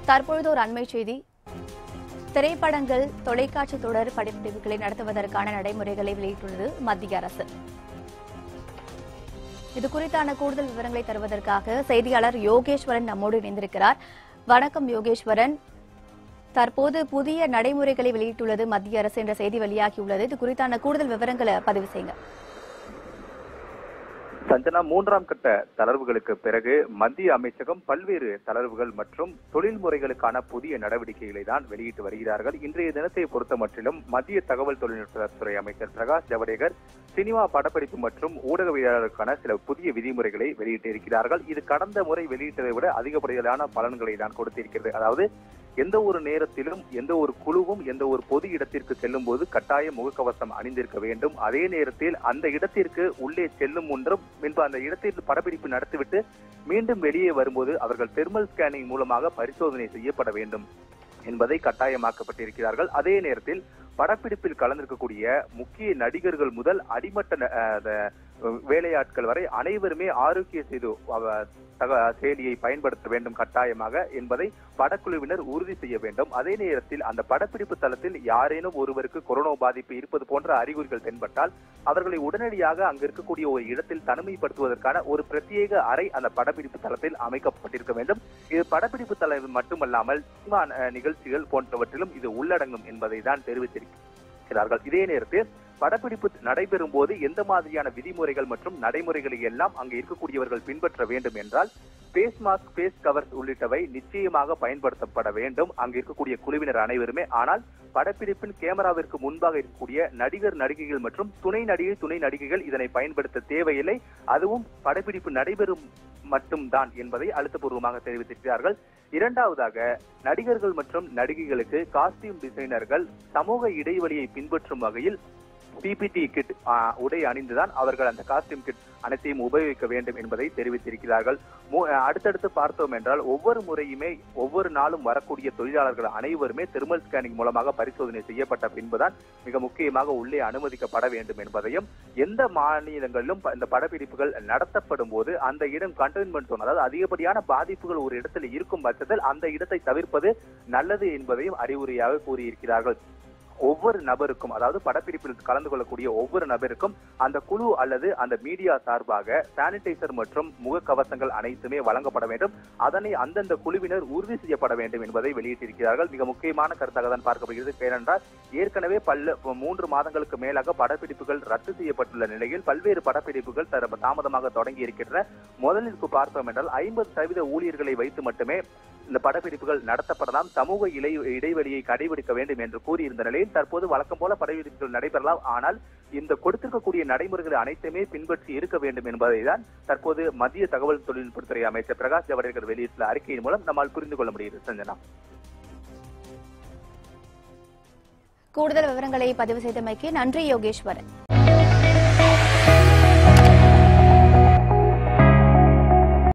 தற்பொழுது ஒரு அண்மை செய்தி திரைப்படங்கள் தொலைக்காட்சி தொடர் படப்பிடிப்புகளை நடத்துவதற்கான நடைமுறைகளை வெளியிட்டுள்ளது மத்திய அரசு இது குறித்தான கூடுதல் விவரங்களை தருவதற்காக செய்தியாளர் யோகேஸ்வரன் நம்மோடு இணைந்திருக்கிறார் வணக்கம் யோகேஸ்வரன் தற்போது புதிய நடைமுறைகளை வெளியிட்டுள்ளது மத்திய அரசு என்ற செய்தி வெளியாகியுள்ளது இது குறித்தான கூடுதல் விவரங்களை பதிவு செய்யுங்க சஞ்சனா மூன்றாம் கட்ட தளர்வுகளுக்கு பிறகு மத்திய அமைச்சகம் பல்வேறு தளர்வுகள் மற்றும் தொழில்முறைகளுக்கான புதிய நடவடிக்கைகளை தான் வெளியிட்டு வருகிறார்கள் இன்றைய தினத்தை பொறுத்த மட்டிலும் மத்திய தகவல் தொழில்நுட்பத்துறை அமைச்சர் பிரகாஷ் ஜவடேகர் சினிமா படப்பிடிப்பு மற்றும் ஊடகவியலாளருக்கான சில புதிய விதிமுறைகளை வெளியிட்டு இருக்கிறார்கள் இது கடந்த முறை வெளியிட்டதை விட அதிகப்படியான பலன்களை தான் கொடுத்திருக்கிறது அதாவது எந்த ஒரு நேரத்திலும் எந்த ஒரு குழுவும் எந்த ஒரு பொது இடத்திற்கு செல்லும் போது கட்டாயம் முகக்கவசம் அணிந்திருக்க வேண்டும் அதே நேரத்தில் அந்த இடத்திற்கு உள்ளே செல்லும் முன்றும் பின்பு அந்த இடத்தில் படப்பிடிப்பு நடத்திவிட்டு மீண்டும் வெளியே வரும்போது அவர்கள் தெர்மல் ஸ்கேனிங் மூலமாக பரிசோதனை செய்யப்பட வேண்டும் என்பதை கட்டாயமாக்கப்பட்டிருக்கிறார்கள் அதே நேரத்தில் படப்பிடிப்பில் கலந்திருக்கக்கூடிய முக்கிய நடிகர்கள் முதல் அடிமட்ட ந- அஹ், the வேலையாட்கள் வரை அனைவருமே ஆரோக்கிய செய்து அவ- தக செயலியை பயன்படுத்த வேண்டும் கட்டாயமாக என்பதை படக்குழுவினர் உறுதி செய்ய வேண்டும் அதே நேரத்தில் அந்த படப்பிடிப்பு தளத்தில் யாரேனும் ஒருவருக்கு கொரோனா பாதிப்பு இருப்பது போன்ற அறிகுறிகள் தென்பட்டால் அவர்களை உடனடியாக அங்கு இருக்கக்கூடிய ஒரு இடத்தில் தனிமைப்படுத்துவதற்கான ஒரு பிரத்யேக அறை அந்த படப்பிடிப்பு தளத்தில் அமைக்கப்பட்டிருக்க வேண்டும் இது படப்பிடிப்பு தளம் மட்டுமல்லாமல் சினிமா அஹ், நிகழ்ச்சிகள் போன்றவற்றிலும் இது உள்ளடங்கும் என்பதை தான் தெரிவித்திருக்கிறார்கள் இதே நேரத்தில் படப்பிடிப்பு நடைபெறும் போது எந்த மாதிரியான விதிமுறைகள் மற்றும் நடைமுறைகளை எல்லாம் அங்கு இருக்கக்கூடியவர்கள் பின்பற்ற வேண்டும் என்றால் பேஸ் மாஸ்க் பேஸ் கவர்ஸ் உள்ளிட்டவை நிச்சயமாக பயன்படுத்தப்பட வேண்டும் அங்கு இருக்கக்கூடிய குழுவினர் அனைவருமே ஆனால் படப்பிடிப்பின் கேமராவிற்கு முன்பாக இருக்கக்கூடிய நடிகர் நடிகைகள் மற்றும் துணை நடிகை துணை நடிகைகள் இதனை பயன்படுத்த தேவையில்லை அதுவும் படப்பிடிப்பு நடைபெறும் மட்டும்தான் என்பதை அழுத்தப்பூர்வமாக தெரிவித்திருக்கிறார்கள் இரண்டாவதாக நடிகர்கள் மற்றும் நடிகைகளுக்கு காஸ்டியூம் டிசைனர்கள் சமூக இடைவெளியை பின்பற்றும் வகையில் பிபிடி கிட் உடை அணிந்துதான் அவர்கள் அந்த காஸ்டியூம் கிட் அனைத்தையும் உபயோகிக்க வேண்டும் என்பதை தெரிவித்திருக்கிறார்கள் மு- ஆஹ், அடுத்தடுத்து பார்த்தோம் என்றால் ஒவ்வொரு முறையுமே ஒவ்வொரு நாளும் வரக்கூடிய தொழிலாளர்கள் அனைவருமே தெர்மல் ஸ்கேனிங் மூலமாக பரிசோதனை செய்யப்பட்ட பின்புதான் மிக முக்கியமாக உள்ளே அனுமதிக்கப்பட வேண்டும் என்பதையும் எந்த மாநிலங்களிலும் ப- இந்த படப்பிடிப்புகள் நடத்தப்படும் போது அந்த இடம் கண்டெய்ன்மெண்ட் zone அதாவது அதிகப்படியான பாதிப்புகள் ஒரு இடத்தில் இருக்கும் பட்சத்தில் அந்த இடத்தை தவிர்ப்பது நல்லது என்பதையும் அறிவுரையாக கூறியிருக்கிறார்கள் ஒவ்வொரு நபருக்கும் அதாவது படப்பிடிப்பில் கலந்து கொள்ளக்கூடிய ஒவ்வொரு நபருக்கும் அந்த குழு அல்லது அந்த மீடியா சார்பாக சானிடைசர் மற்றும் முகக்கவசங்கள் அனைத்துமே வழங்கப்பட வேண்டும் அதனை அந்தந்த குழுவினர் உறுதி செய்யப்பட வேண்டும் என்பதை வெளியிட்டிருக்கிறார்கள் மிக முக்கியமான கருத்தாக தான் பார்க்கப்படுகிறது ஏனென்றால் ஏற்கனவே பல்ல மூன்று மாதங்களுக்கு மேலாக படப்பிடிப்புகள் ரத்து செய்யப்பட்டுள்ள நிலையில் பல்வேறு படப்பிடிப்புகள் தர- தாமதமாக தொடங்கி இருக்கின்றன முதலில் பார்த்தோம் என்றால் ஐம்பது சதவீத ஊழியர்களை வைத்து மட்டுமே இந்த படப்பிடிப்புகள் நடத்தப்படலாம் சமூக இலை இடைவெளியை கடைபிடிக்க வேண்டும் என்று கூறியிருந்த நிலையில் தற்போது வழக்கம் போல படப்பிடிப்புகள் நடைபெறலாம் ஆனால் இந்த கொடுத்திருக்கக்கூடிய நடைமுறைகளை அனைத்துமே பின்பற்றி இருக்க வேண்டும் என்பதை தான் தற்போது மத்திய தகவல் தொழில்நுட்பத்துறை அமைச்சர் பிரகாஷ் ஜவடேகர் வெளியிட்டுள்ள அறிக்கையின் மூலம் நம்மால் புரிந்து கொள்ள முடியுது சஞ்சனா கூடுதல் விவரங்களை பதிவு செய்தமைக்கு நன்றி யோகேஸ்வரன்